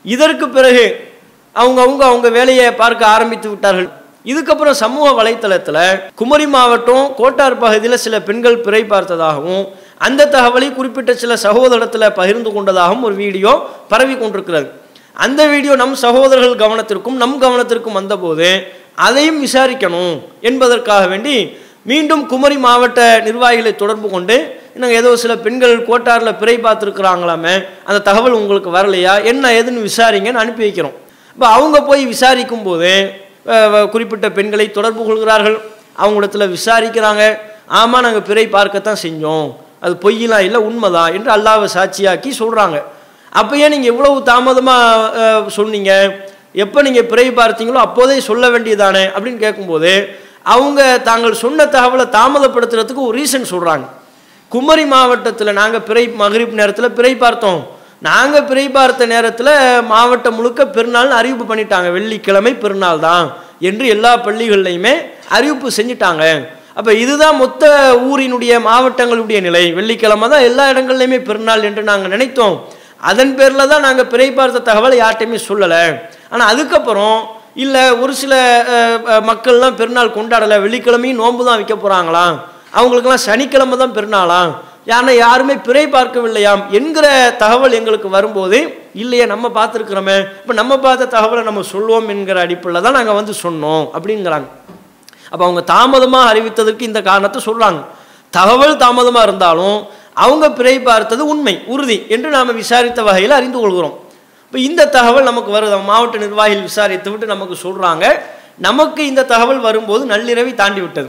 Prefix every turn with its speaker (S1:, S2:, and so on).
S1: இதற்கு பிறகு அவங்க அவங்க அவங்க வேலையை பார்க்க ஆரம்பித்து விட்டார்கள் இதுக்கப்புறம் சமூக வலைத்தளத்தில் குமரி மாவட்டம் கோட்டார் பகுதியில் சில பெண்கள் பிறை பார்த்ததாகவும் அந்த தகவலை குறிப்பிட்ட சில சகோதரத்தில் பகிர்ந்து கொண்டதாகவும் ஒரு வீடியோ பரவி கொண்டிருக்கிறது அந்த வீடியோ நம் சகோதரர்கள் கவனத்திற்கும் நம் கவனத்திற்கும் வந்தபோது அதையும் விசாரிக்கணும் என்பதற்காக வேண்டி மீண்டும் குமரி மாவட்ட நிர்வாகிகளை தொடர்பு கொண்டு நாங்கள் ஏதோ சில பெண்கள் கோட்டாரில் பிறை பார்த்துருக்குறாங்களாமே அந்த தகவல் உங்களுக்கு வரலையா என்ன ஏதுன்னு விசாரிங்கன்னு அனுப்பி வைக்கிறோம் இப்போ அவங்க போய் விசாரிக்கும் போது அஹ், அஹ், குறிப்பிட்ட பெண்களை தொடர்பு கொள்கிறார்கள் அவங்களிடத்துல விசாரிக்கிறாங்க ஆமாம் நாங்கள் பிறை பார்க்கத்தான் செஞ்சோம் அது பொய்யெல்லாம் இல்லை உண்மைதான் என்று அல்லாவை சாட்சியாக்கி சொல்கிறாங்க அப்பயே நீங்கள் இவ்வளவு தாமதமாக சொன்னீங்க எப்போ நீங்கள் பிறை பார்த்தீங்களோ அப்போதே சொல்ல வேண்டியதானே அப்படின்னு கேட்கும்போது அவங்க தாங்கள் சொன்ன தகவலை தாமதப்படுத்துறதுக்கு ஒரு ரீசன் சொல்கிறாங்க குமரி மாவட்டத்தில் நாங்கள் பிறை மகரிப் நேரத்தில் பிறை பார்த்தோம் நாங்கள் பிறை பார்த்த நேரத்தில் மாவட்டம் முழுக்க பெருநாள்னு அறிவிப்பு பண்ணிட்டாங்க வெள்ளிக்கிழமை பெருநாள் தான் என்று எல்லா பள்ளிகள்லையுமே அறிவிப்பு செஞ்சிட்டாங்க அப்போ இதுதான் மொத்த ஊரினுடைய மாவட்டங்களுடைய நிலை வெள்ளிக்கிழமை தான் எல்லா இடங்கள்லையுமே பெருநாள் என்று நாங்கள் நினைத்தோம் அதன் பேரில் தான் நாங்கள் பிறை பார்த்த தகவலை யார்ட்டையுமே சொல்லலை ஆனால் அதுக்கப்புறம் இல்லை ஒரு சில அஹ், அஹ், மக்கள்லாம் பெருநாள் கொண்டாடலை வெள்ளிக்கிழமையும் நோன்பு தான் வைக்க போகிறாங்களாம் அவங்களுக்கெல்லாம் சனிக்கிழமை தான் பெருநாளாம் யானை யாருமே பிறை பார்க்கவில்லையாம் என்கிற தகவல் எங்களுக்கு வரும்போது இல்லையே நம்ம பார்த்துருக்குறோமே இப்போ நம்ம பார்த்த தகவலை நம்ம சொல்லுவோம் என்கிற அடிப்படையில் தான் நாங்கள் வந்து சொன்னோம் அப்படிங்கிறாங்க அப்போ அவங்க தாமதமாக அறிவித்ததற்கு இந்த காரணத்தை சொல்கிறாங்க தகவல் தாமதமாக இருந்தாலும் அவங்க பிறை பார்த்தது உண்மை உறுதி என்று நாம் விசாரித்த வகையில் அறிந்து கொள்கிறோம் இப்போ இந்த தகவல் நமக்கு வருது மாவட்ட நிர்வாகிகள் விசாரித்து விட்டு நமக்கு சொல்கிறாங்க நமக்கு இந்த தகவல் வரும்போது நள்ளிரவை தாண்டி விட்டது